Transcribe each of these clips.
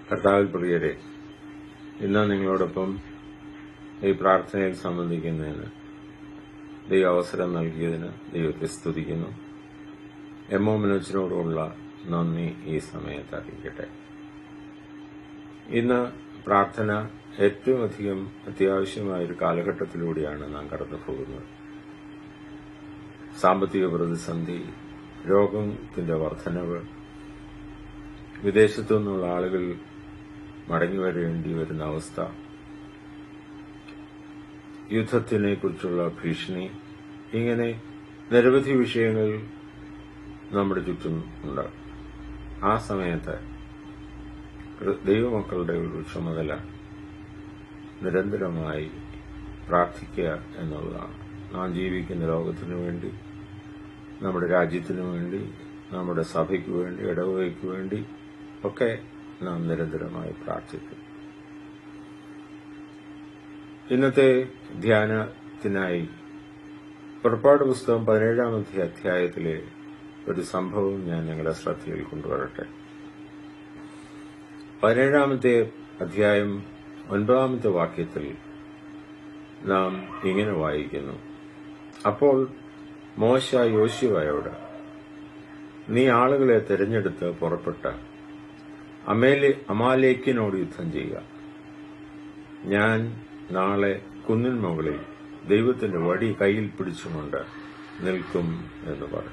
കർത്താവിൽ പ്രിയരെ ഇന്ന് നിങ്ങളോടൊപ്പം ഈ പ്രാർത്ഥനയിൽ സംബന്ധിക്കുന്നതിന് ദൈവ അവസരം നൽകിയതിന് ദൈവത്തെ സ്തുതിക്കുന്നു എം ഒ മനോജിനോടുള്ള നന്ദി ഈ സമയത്ത് അറിയിക്കട്ടെ ഇന്ന് പ്രാർത്ഥന ഏറ്റവും അധികം അത്യാവശ്യമായ ഒരു കാലഘട്ടത്തിലൂടെയാണ് നാം കടന്നു പോകുന്നത് സാമ്പത്തിക പ്രതിസന്ധി രോഗത്തിന്റെ വർധനവ് വിദേശത്തു നിന്നുള്ള ആളുകൾ മടങ്ങി വരേണ്ടി വരുന്ന അവസ്ഥ യുദ്ധത്തിനെ കുറിച്ചുള്ള ഭീഷണി ഇങ്ങനെ നിരവധി വിഷയങ്ങൾ നമ്മുടെ ചുറ്റും ഉണ്ട് ആ സമയത്ത് ദൈവമക്കളുടെ ഒരു ചുമതല നിരന്തരമായി പ്രാർത്ഥിക്കുക എന്നുള്ളതാണ് നാം ജീവിക്കുന്ന ലോകത്തിനു വേണ്ടി നമ്മുടെ രാജ്യത്തിനു വേണ്ടി നമ്മുടെ സഭയ്ക്ക് വേണ്ടി ഇടവകയ്ക്ക് വേണ്ടി ഒക്കെ നാം നിരന്തരമായി പ്രാർത്ഥിക്കും ഇന്നത്തെ ധ്യാനത്തിനായി പുറപ്പാട് പുസ്തകം പതിനേഴാമത്തെ അധ്യായത്തിലെ ഒരു സംഭവം ഞാൻ നിങ്ങളുടെ ശ്രദ്ധയിൽ കൊണ്ടുവരട്ടെ പതിനേഴാമത്തെ അധ്യായം ഒൻപതാമത്തെ വാക്യത്തിൽ നാം ഇങ്ങനെ വായിക്കുന്നു അപ്പോൾ മോശ യോശുവയോട് നീ ആളുകളെ തിരഞ്ഞെടുത്ത് പുറപ്പെട്ട അമേലെ അമാലേക്കിനോട് യുദ്ധം ചെയ്യുക ഞാൻ നാളെ കുന്നിൻ മുകളിൽ ദൈവത്തിന്റെ വടി കയ്യിൽ പിടിച്ചുകൊണ്ട് നിൽക്കും എന്ന് പറഞ്ഞു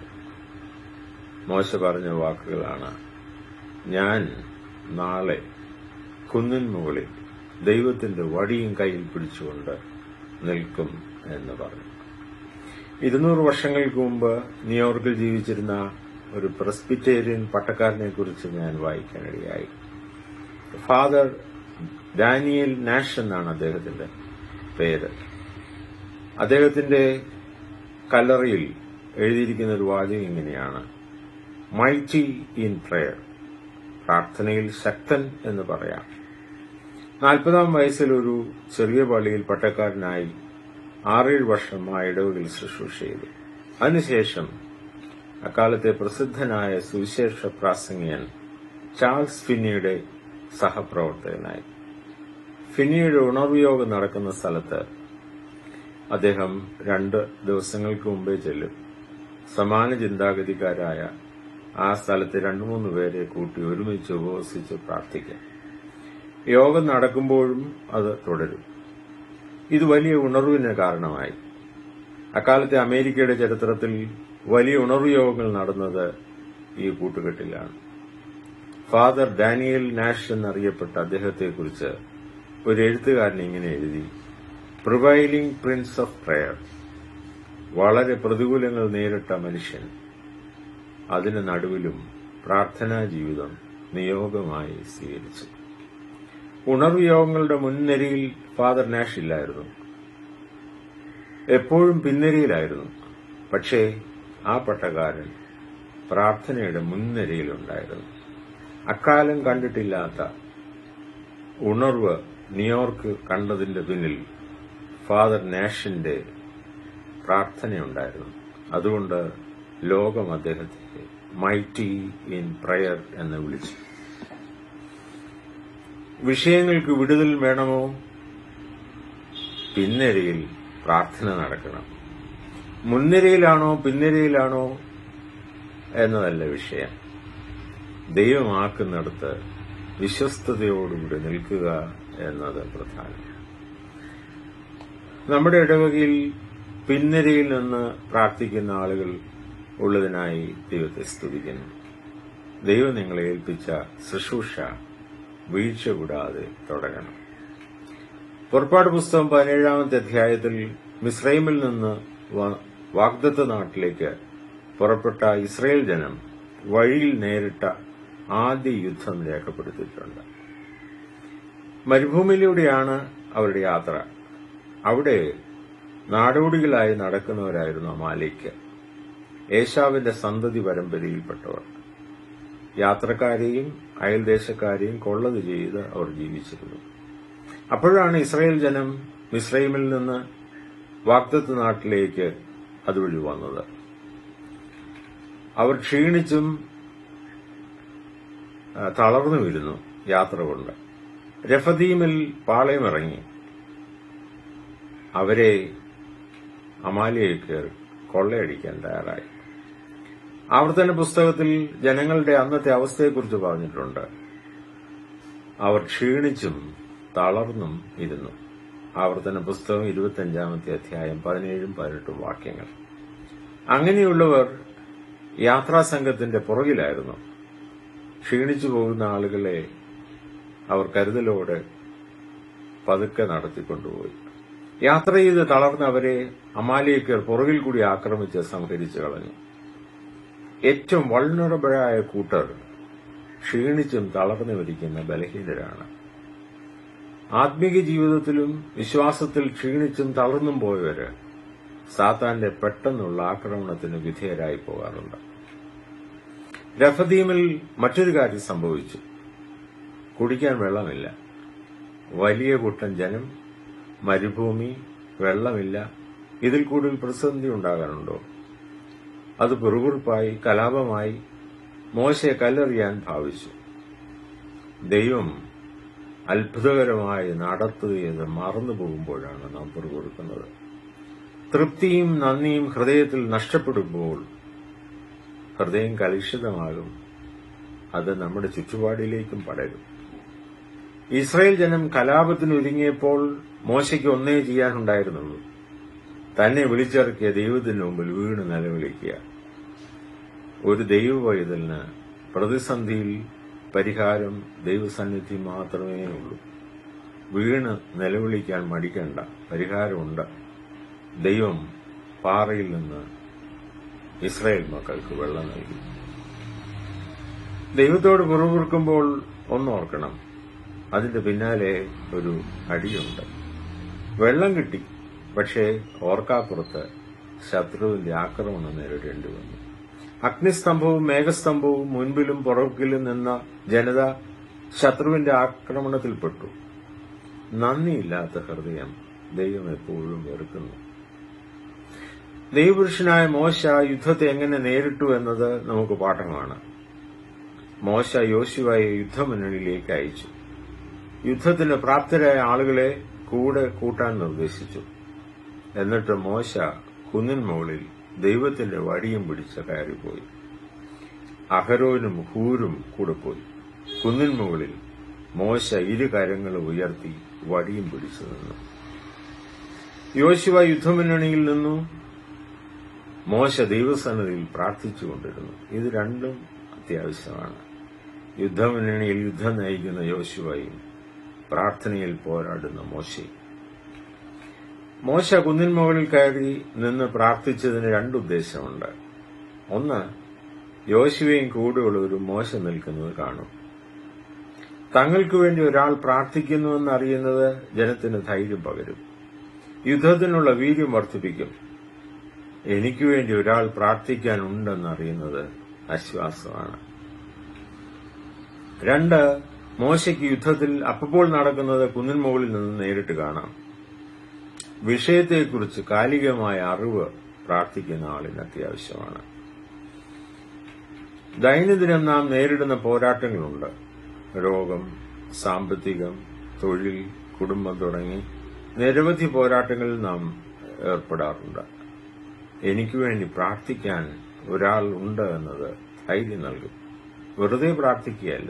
മോശ പറഞ്ഞ വാക്കുകളാണ് ഞാൻ നാളെ കുന്നിൻ മുകളിൽ ദൈവത്തിന്റെ വടിയും കയ്യിൽ പിടിച്ചുകൊണ്ട് നിൽക്കും എന്ന് പറഞ്ഞു ഇരുന്നൂറ് വർഷങ്ങൾക്ക് മുമ്പ് ന്യൂയോർക്കിൽ ജീവിച്ചിരുന്ന ഒരു പ്രസ്ബിറ്റേറിയൻ പട്ടക്കാരനെ കുറിച്ച് ഞാൻ വായിക്കാനിടയായി ഫാദർ ഡാനിയൽ നാഷ് എന്നാണ് അദ്ദേഹത്തിന്റെ പേര് അദ്ദേഹത്തിന്റെ കല്ലറയിൽ എഴുതിയിരിക്കുന്ന ഒരു വാചകം ഇങ്ങനെയാണ് മൈറ്റി ഇൻ പ്രയർ പ്രാർത്ഥനയിൽ ശക്തൻ എന്ന് പറയാം നാൽപ്പതാം വയസ്സിൽ ഒരു ചെറിയ പള്ളിയിൽ പട്ടക്കാരനായി ആറേഴ് വർഷം ആ ഇടവുകളിൽ ശുശ്രൂഷ ചെയ്തു അതിനുശേഷം അക്കാലത്തെ പ്രസിദ്ധനായ സുവിശേഷ പ്രാസംഗികൻ ചാൾസ് ഫിന്നിയുടെ സഹപ്രവർത്തകനായി ഫിന്നിയുടെ ഉണർവ് യോഗം നടക്കുന്ന സ്ഥലത്ത് അദ്ദേഹം രണ്ട് ദിവസങ്ങൾക്ക് മുമ്പേ ചെല്ലും സമാന ചിന്താഗതിക്കാരായ ആ സ്ഥലത്ത് രണ്ടു മൂന്ന് പേരെ കൂട്ടി ഒരുമിച്ച് ഉപവസിച്ച് പ്രാർത്ഥിക്കാം യോഗം നടക്കുമ്പോഴും അത് തുടരും ഇത് വലിയ ഉണർവിന് കാരണമായി അക്കാലത്തെ അമേരിക്കയുടെ ചരിത്രത്തിൽ വലിയ ഉണർവ് യോഗങ്ങൾ നടന്നത് ഈ കൂട്ടുകെട്ടിലാണ് ഫാദർ ഡാനിയൽ നാഷ് എന്നറിയപ്പെട്ട അദ്ദേഹത്തെക്കുറിച്ച് ഒരു എഴുത്തുകാരൻ ഇങ്ങനെ എഴുതി പ്രിവൈലിംഗ് പ്രിൻസ് ഓഫ് പ്രയർ വളരെ പ്രതികൂലങ്ങൾ നേരിട്ട മനുഷ്യൻ അതിന് നടുവിലും പ്രാർത്ഥനാ ജീവിതം നിയോഗമായി സ്വീകരിച്ചു ഉണർവ് യോഗങ്ങളുടെ മുൻനിരയിൽ ഫാദർ നാഷ് ഇല്ലായിരുന്നു എപ്പോഴും പിൻനിരയിലായിരുന്നു പക്ഷേ ആ പട്ടക്കാരൻ പ്രാർത്ഥനയുടെ മുൻനിരയിലുണ്ടായിരുന്നു അക്കാലം കണ്ടിട്ടില്ലാത്ത ഉണർവ് ന്യൂയോർക്ക് കണ്ടതിന്റെ പിന്നിൽ ഫാദർ നാഷിന്റെ പ്രാർത്ഥനയുണ്ടായിരുന്നു അതുകൊണ്ട് ലോകം അദ്ദേഹത്തെ മൈറ്റി ഇൻ പ്രയർ എന്ന് വിളിച്ചു വിഷയങ്ങൾക്ക് വിടുതൽ വേണമോ പിൻനിരയിൽ പ്രാർത്ഥന നടക്കണം മുൻനിരയിലാണോ പിൻനിരയിലാണോ എന്നതല്ല വിഷയം ദൈവമാക്കുന്നിടത്ത് വിശ്വസ്തയോടുകൂടി നിൽക്കുക എന്നത് പ്രധാനം നമ്മുടെ ഇടവകയിൽ പിൻനിരയിൽ നിന്ന് പ്രാർത്ഥിക്കുന്ന ആളുകൾ ഉള്ളതിനായി ദൈവത്തെ സ്തുതിക്കുന്നു ദൈവം നിങ്ങളെ ഏൽപ്പിച്ച ശുശ്രൂഷ വീഴ്ച കൂടാതെ തുടരണം പുറപ്പാട് പുസ്തകം പതിനേഴാമത്തെ അധ്യായത്തിൽ മിസ്രൈമിൽ നിന്ന് വാഗ്ദത്ത നാട്ടിലേക്ക് പുറപ്പെട്ട ഇസ്രയേൽ ജനം വഴിയിൽ നേരിട്ട ആദ്യ യുദ്ധം രേഖപ്പെടുത്തിയിട്ടുണ്ട് മരുഭൂമിയിലൂടെയാണ് അവരുടെ യാത്ര അവിടെ നാടോടികളായി നടക്കുന്നവരായിരുന്നു അമാലേക്ക് ഏശാവിന്റെ സന്തതി പരമ്പരയിൽപ്പെട്ടവർ യാത്രക്കാരെയും അയൽദേശക്കാരെയും കൊള്ളത് ചെയ്ത് അവർ ജീവിച്ചിരുന്നു അപ്പോഴാണ് ഇസ്രായേൽ ജനം മിസ്രൈമിൽ നിന്ന് വാക്തത്വ നാട്ടിലേക്ക് അതുവഴി വന്നത് അവർ ക്ഷീണിച്ചും ആ, തളർന്നു വീഴുന്നു യാത്ര കൊണ്ട് രഫദീമിൽ പാളയമിറങ്ങി അവരെ അമാലിയേക്ക് കൊള്ളയടിക്കാൻ തയ്യാറായി ആവർത്തന പുസ്തകത്തിൽ ജനങ്ങളുടെ അന്നത്തെ അവസ്ഥയെക്കുറിച്ച് പറഞ്ഞിട്ടുണ്ട് അവർ ക്ഷീണിച്ചും തളർന്നും ഇരുന്നു ആവർത്തന പുസ്തകം ഇരുപത്തിയഞ്ചാമത്തെ അധ്യായം പതിനേഴും പതിനെട്ടും വാക്യങ്ങൾ അങ്ങനെയുള്ളവർ യാത്രാസംഘത്തിന്റെ പുറകിലായിരുന്നു ക്ഷീണിച്ചു പോകുന്ന ആളുകളെ അവർ കരുതലോടെ പതുക്കെ നടത്തിക്കൊണ്ടുപോയി യാത്ര ചെയ്ത് തളർന്ന അവരെ അമാലിയക്കർ പുറകിൽ കൂടി ആക്രമിച്ച് സംഹരിച്ചു കളഞ്ഞു ഏറ്റവും വൾണറബിളായ കൂട്ടർ ക്ഷീണിച്ചും തളർന്നുമിരിക്കുന്ന ബലഹീനരാണ് ആത്മീക ജീവിതത്തിലും വിശ്വാസത്തിൽ ക്ഷീണിച്ചും തളർന്നും പോയവര് സാത്താന്റെ പെട്ടെന്നുള്ള ആക്രമണത്തിന് വിധേയരായി പോകാറുണ്ട് രഫദീമിൽ മറ്റൊരു കാര്യം സംഭവിച്ചു കുടിക്കാൻ വെള്ളമില്ല വലിയ കൂട്ടം ജനം മരുഭൂമി വെള്ളമില്ല ഇതിൽ കൂടുതൽ പ്രതിസന്ധി ഉണ്ടാകാനുണ്ടോ അത് പിറുകുറുപ്പായി കലാപമായി മോശയെ കല്ലെറിയാൻ ഭാവിച്ചു ദൈവം അത്ഭുതകരമായി നടത്തുകയെന്ന് മറന്നു പോകുമ്പോഴാണ് നാം പിറുകൊടുക്കുന്നത് തൃപ്തിയും നന്ദിയും ഹൃദയത്തിൽ നഷ്ടപ്പെടുമ്പോൾ ഹൃദയം കലുഷിതമാകും അത് നമ്മുടെ ചുറ്റുപാടിലേക്കും പടരും ഇസ്രായേൽ ജനം കലാപത്തിനൊരുങ്ങിയപ്പോൾ മോശയ്ക്ക് ഒന്നേ ചെയ്യാനുണ്ടായിരുന്നുള്ളൂ തന്നെ വിളിച്ചിറക്കിയ ദൈവത്തിന് മുമ്പിൽ വീണ് നിലവിളിക്കുക ഒരു ദൈവവൈതലിന് പ്രതിസന്ധിയിൽ പരിഹാരം ദൈവസന്നിധി മാത്രമേ ഉള്ളൂ വീണ് നിലവിളിക്കാൻ മടിക്കേണ്ട പരിഹാരമുണ്ട് ദൈവം പാറയിൽ നിന്ന് ഇസ്രായേൽ മക്കൾക്ക് വെള്ളം നൽകി ദൈവത്തോട് പുറകുറുക്കുമ്പോൾ ഒന്നോർക്കണം അതിന്റെ പിന്നാലെ ഒരു അടിയുണ്ട് വെള്ളം കിട്ടി പക്ഷേ ഓർക്കാപ്പുറത്ത് ശത്രുവിന്റെ ആക്രമണം നേരിടേണ്ടി വന്നു അഗ്നിസ്തംഭവും മേഘസ്തംഭവും മുൻപിലും പുറകിലും നിന്ന ജനത ശത്രുവിന്റെ ആക്രമണത്തിൽപ്പെട്ടു നന്ദിയില്ലാത്ത ഹൃദയം ദൈവം എപ്പോഴും വെറുക്കുന്നു ദൈവപുരുഷനായ മോശ യുദ്ധത്തെ എങ്ങനെ നേരിട്ടു എന്നത് നമുക്ക് പാഠമാണ് മോശ യോശുവായെ യുദ്ധമുന്നണിയിലേക്ക് അയച്ചു യുദ്ധത്തിന് പ്രാപ്തരായ ആളുകളെ കൂടെ കൂട്ടാൻ നിർദ്ദേശിച്ചു എന്നിട്ട് മോശ കുന്നിൻ മുകളിൽ ദൈവത്തിന്റെ വടിയും പിടിച്ച് കയറിപ്പോയി അഹരോനും ഹൂരും കൂടെ പോയി കുന്നിൻ മുകളിൽ മോശ ഇരു കരങ്ങളും ഉയർത്തി വടിയും പിടിച്ചു നിന്നു യോശുവ യുദ്ധമുന്നണിയിൽ നിന്നു മോശ ദൈവസന്നിധിയിൽ പ്രാർത്ഥിച്ചുകൊണ്ടിരുന്നു ഇത് രണ്ടും അത്യാവശ്യമാണ് യുദ്ധമുന്നണിയിൽ യുദ്ധം നയിക്കുന്ന യോശുവയും പ്രാർത്ഥനയിൽ പോരാടുന്ന മോശയും മോശ കുന്നിൻ മുകളിൽ കയറി നിന്ന് പ്രാർത്ഥിച്ചതിന് രണ്ടുദ്ദേശമുണ്ട് ഒന്ന് യോശുവയും കൂടെയുള്ളവരും മോശ നിൽക്കുന്നത് കാണും തങ്ങൾക്ക് വേണ്ടി ഒരാൾ പ്രാർത്ഥിക്കുന്നുവെന്ന് അറിയുന്നത് ജനത്തിന് ധൈര്യം പകരും യുദ്ധത്തിനുള്ള വീര്യം വർദ്ധിപ്പിക്കും എനിക്ക് വേണ്ടി ഒരാൾ പ്രാർത്ഥിക്കാനുണ്ടെന്ന് അറിയുന്നത് ആശ്വാസമാണ് രണ്ട് മോശയ്ക്ക് യുദ്ധത്തിൽ അപ്പോൾ നടക്കുന്നത് കുന്നിൻ മുകളിൽ നിന്ന് നേരിട്ട് കാണാം വിഷയത്തെക്കുറിച്ച് കാലികമായ അറിവ് പ്രാർത്ഥിക്കുന്ന ആളിന് അത്യാവശ്യമാണ് ദൈനംദിനം നാം നേരിടുന്ന പോരാട്ടങ്ങളുണ്ട് രോഗം സാമ്പത്തികം തൊഴിൽ കുടുംബം തുടങ്ങി നിരവധി പോരാട്ടങ്ങളിൽ നാം ഏർപ്പെടാറുണ്ട് എനിക്ക് വേണ്ടി പ്രാർത്ഥിക്കാൻ ഒരാൾ ഉണ്ട് എന്നത് ധൈര്യം നൽകും വെറുതെ പ്രാർത്ഥിക്കുകയല്ല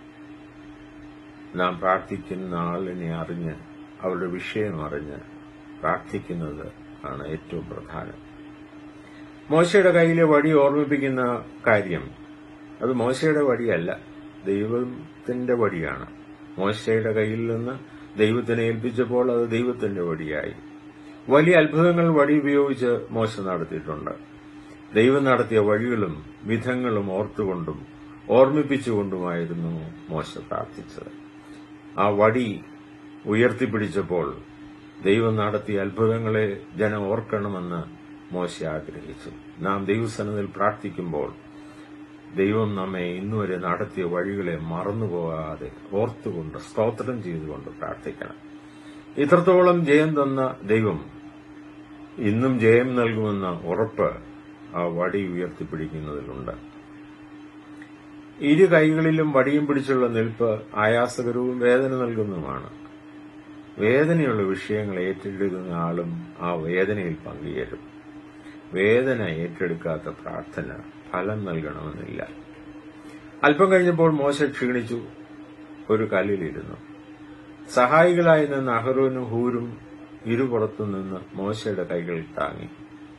നാം പ്രാർത്ഥിക്കുന്ന ആളിനെ അറിഞ്ഞ് അവരുടെ വിഷയം അറിഞ്ഞ് പ്രാർത്ഥിക്കുന്നത് ആണ് ഏറ്റവും പ്രധാനം മോശയുടെ കയ്യിലെ വടി ഓർമ്മിപ്പിക്കുന്ന കാര്യം അത് മോശയുടെ വടിയല്ല ദൈവത്തിന്റെ വടിയാണ് മോശയുടെ കയ്യിൽ നിന്ന് ദൈവത്തിനെ ഏൽപ്പിച്ചപ്പോൾ അത് ദൈവത്തിന്റെ വടിയായി വലിയ അത്ഭുതങ്ങൾ വടി ഉപയോഗിച്ച് മോശ നടത്തിയിട്ടുണ്ട് ദൈവം നടത്തിയ വഴികളും വിധങ്ങളും ഓർത്തുകൊണ്ടും ഓർമ്മിപ്പിച്ചുകൊണ്ടുമായിരുന്നു മോശ പ്രാർത്ഥിച്ചത് ആ വടി ഉയർത്തിപ്പിടിച്ചപ്പോൾ ദൈവം നടത്തിയ അത്ഭുതങ്ങളെ ജനം ഓർക്കണമെന്ന് മോശ ആഗ്രഹിച്ചു നാം ദൈവസനത്തിൽ പ്രാർത്ഥിക്കുമ്പോൾ ദൈവം നമ്മെ ഇന്നുവരെ നടത്തിയ വഴികളെ മറന്നുപോകാതെ ഓർത്തുകൊണ്ട് സ്തോത്രം ചെയ്തുകൊണ്ട് പ്രാർത്ഥിക്കണം ഇത്രത്തോളം ജയം തന്ന ദൈവം ഇന്നും ജയം നൽകുമെന്ന ഉറപ്പ് ആ വടി ഉയർത്തിപ്പിടിക്കുന്നതിലുണ്ട് ഇരു കൈകളിലും വടിയും പിടിച്ചുള്ള നിൽപ്പ് ആയാസകരവും വേദന നൽകുന്നതുമാണ് വേദനയുള്ള വിഷയങ്ങൾ ഏറ്റെടുക്കുന്ന ആളും ആ വേദനയിൽ പങ്കുചേരും വേദന ഏറ്റെടുക്കാത്ത പ്രാർത്ഥന ഫലം നൽകണമെന്നില്ല അല്പം കഴിഞ്ഞപ്പോൾ മോശ ക്ഷീണിച്ചു ഒരു കല്ലിലിരുന്നു സഹായികളായി നിന്ന് അഹ്റോനും ഹൂരും ഇരുപുറത്തു നിന്ന് മോശയുടെ കൈകൾ താങ്ങി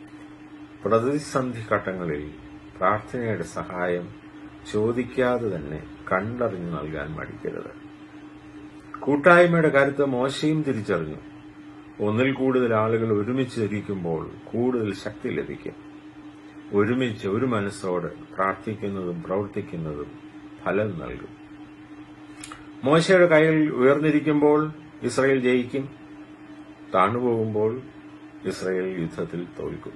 പ്രതിസന്ധി ഘട്ടങ്ങളിൽ പ്രാർത്ഥനയുടെ സഹായം ചോദിക്കാതെ തന്നെ കണ്ടറിഞ്ഞു നൽകാൻ മടിക്കരുത് കൂട്ടായ്മയുടെ കരുത്ത് മോശയും തിരിച്ചറിഞ്ഞു ഒന്നിൽ കൂടുതൽ ആളുകൾ ഒരുമിച്ച് ഇരിക്കുമ്പോൾ കൂടുതൽ ശക്തി ലഭിക്കും ഒരുമിച്ച് ഒരു മനസ്സോട് പ്രാർത്ഥിക്കുന്നതും പ്രവർത്തിക്കുന്നതും ഫലം നൽകും മോശയുടെ കൈകൾ ഉയർന്നിരിക്കുമ്പോൾ ഇസ്രയേൽ ജയിക്കും താണുപോകുമ്പോൾ ഇസ്രയേൽ യുദ്ധത്തിൽ തോൽക്കും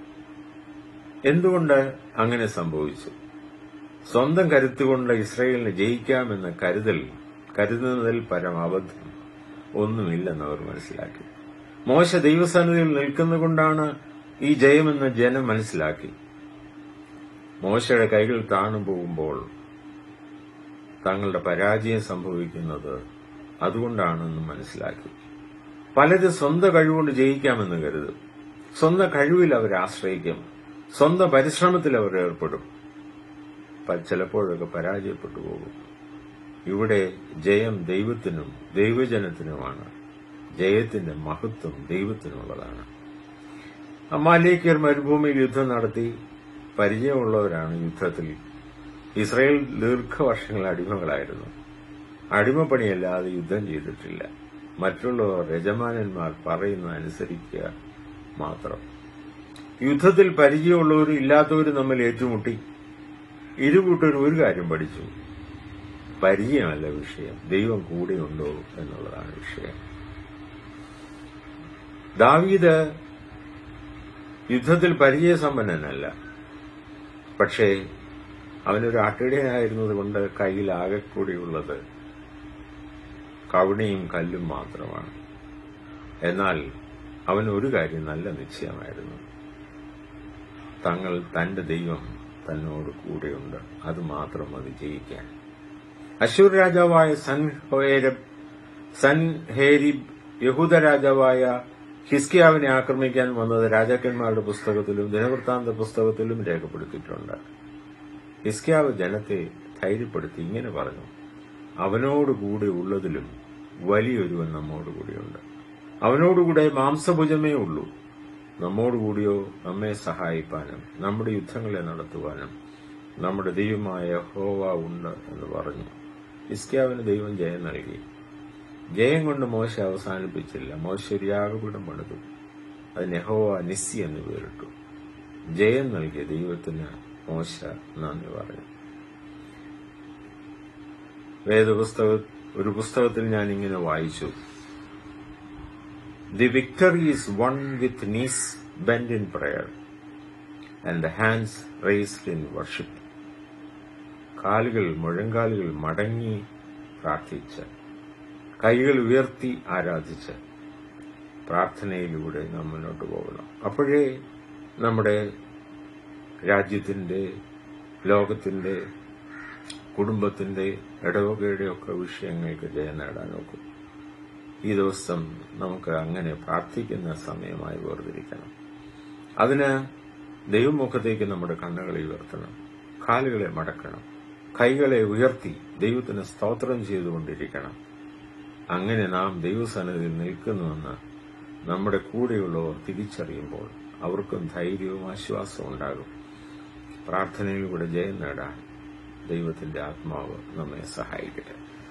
എന്തുകൊണ്ട് അങ്ങനെ സംഭവിച്ചു സ്വന്തം കരുത്തുകൊണ്ട് ഇസ്രയേലിനെ ജയിക്കാമെന്ന കരുതൽ കരുതുന്നതിൽ പരം അബദ്ധം ഒന്നുമില്ലെന്ന് അവർ മനസ്സിലാക്കി മോശ ദൈവസന്നിധിയിൽ നിൽക്കുന്നതുകൊണ്ടാണ് ഈ ജയമെന്ന് ജനം മനസ്സിലാക്കി മോശയുടെ കൈകൾ താണു പോകുമ്പോൾ തങ്ങളുടെ പരാജയം സംഭവിക്കുന്നത് അതുകൊണ്ടാണെന്ന് മനസ്സിലാക്കി പലരും സ്വന്തം കഴിവുകൊണ്ട് ജയിക്കാമെന്ന് കരുതും സ്വന്തം കഴിവിൽ അവർ ആശ്രയിക്കും സ്വന്തം പരിശ്രമത്തിൽ അവർ ഏർപ്പെടും പ- ചിലപ്പോഴൊക്കെ പരാജയപ്പെട്ടു പോകും ഇവിടെ ജയം ദൈവത്തിനും ദൈവജനത്തിനുമാണ് ജയത്തിന്റെ മഹത്വം ദൈവത്തിനുള്ളതാണ് അമാലേക്കർ മരുഭൂമിയിൽ യുദ്ധം നടത്തി പരിചയമുള്ളവരാണ് യുദ്ധത്തിൽ ഇസ്രായേൽ ദീർഘവർഷങ്ങൾ അടിമകളായിരുന്നു അടിമപ്പണിയല്ലാതെ യുദ്ധം ചെയ്തിട്ടില്ല മറ്റുള്ളവർ യജമാനന്മാർ പറയുന്ന അനുസരിക്കുക മാത്രം യുദ്ധത്തിൽ പരിചയമുള്ളവരും ഇല്ലാത്തവരും തമ്മിൽ ഏറ്റുമുട്ടി ഇരുകൂട്ടരും ഒരു കാര്യം പഠിച്ചു പരിചയമല്ല വിഷയം ദൈവം കൂടെയുണ്ടോ എന്നുള്ളതാണ് വിഷയം ദാവീദ് യുദ്ധത്തിൽ പരിചയസമ്പന്നനല്ല പക്ഷേ അവനൊരു ആട്ടിടയനായിരുന്നത് കൊണ്ട് കയ്യിൽ ആകെ കൂടിയുള്ളത് കവണിയും കല്ലും മാത്രമാണ് എന്നാൽ അവൻ ഒരു കാര്യം നല്ല നിശ്ചയമായിരുന്നു തങ്ങൾ തന്റെ ദൈവം തന്നോട് കൂടെയുണ്ട് അത് മാത്രം മതി ജയിക്കാൻ അശൂർ രാജാവായ സൻഹേരബ് സൻഹേരിബ് യഹൂദ രാജാവായ ഹിസ്കിയാവിനെ ആക്രമിക്കാൻ വന്നത് രാജാക്കന്മാരുടെ പുസ്തകത്തിലും ദിനവൃത്താന്ത പുസ്തകത്തിലും രേഖപ്പെടുത്തിയിട്ടുണ്ട് ഹിസ്കിയാവ് ജനത്തെ ധൈര്യപ്പെടുത്തി ഇങ്ങനെ പറഞ്ഞു അവനോടുകൂടെ ഉള്ളതിലും വലിയൊരുവൻ നമ്മോടുകൂടിയുണ്ട് അവനോടുകൂടെ മാംസഭുജമേ ഉള്ളൂ നമ്മോടുകൂടിയോ നമ്മെ സഹായിപ്പാനും നമ്മുടെ യുദ്ധങ്ങളെ നടത്തുവാനും നമ്മുടെ ദൈവമായ ഹോവ ഉണ്ട് എന്ന് പറഞ്ഞു ഹിസ്കിയാവിന് ദൈവം ജയം നൽകി ജയം കൊണ്ട് മോശ അവസാനിപ്പിച്ചില്ല മോശ ഒരു യാഗപീഠം പണിതു അതിന് യഹോവ നിസ്സി എന്ന് പേരിട്ടു ജയം നൽകിയ ദൈവത്തിന് മോശ നന്ദി പറഞ്ഞു വേദപുസ്തക ഒരു പുസ്തകത്തിൽ ഞാൻ ഇങ്ങനെ വായിച്ചു the victory is won with knees bent in prayer and the hands raised in worship കാലുകൾ മുഴങ്കാലുകൾ മടങ്ങി പ്രാർത്ഥിച്ച് കൈകൾ ഉയർത്തി ആരാധിച്ച് പ്രാർത്ഥനയിലൂടെ നാം മുന്നോട്ട് പോകണം അപ്പോഴേ നമ്മുടെ രാജ്യത്തിന്റെ ലോകത്തിന്റെ കുടുംബത്തിന്റെ ഇടവകയുടെ ഒക്കെ വിഷയങ്ങൾക്ക് ജയം നേടാൻ നോക്കും ഈ ദിവസം നമുക്ക് അങ്ങനെ പ്രാർത്ഥിക്കുന്ന സമയമായി വേർതിരിക്കണം അതിന് ദൈവമുഖത്തേക്ക് നമ്മുടെ കണ്ണുകളെ ഉയർത്തണം കാലുകളെ മടക്കണം കൈകളെ ഉയർത്തി ദൈവത്തിന് സ്തോത്രം ചെയ്തുകൊണ്ടിരിക്കണം അങ്ങനെ നാം ദൈവസന്നിധിയിൽ നിൽക്കുന്നുവെന്ന് നമ്മുടെ കൂടെയുള്ളവർ തിരിച്ചറിയുമ്പോൾ അവർക്കും ധൈര്യവും ആശ്വാസവും ഉണ്ടാകും പ്രാർത്ഥനയിലൂടെ ജയം നേടാൻ ദൈവത്തിന്റെ ആത്മാവ് നമ്മെ സഹായിക്കട്ടെ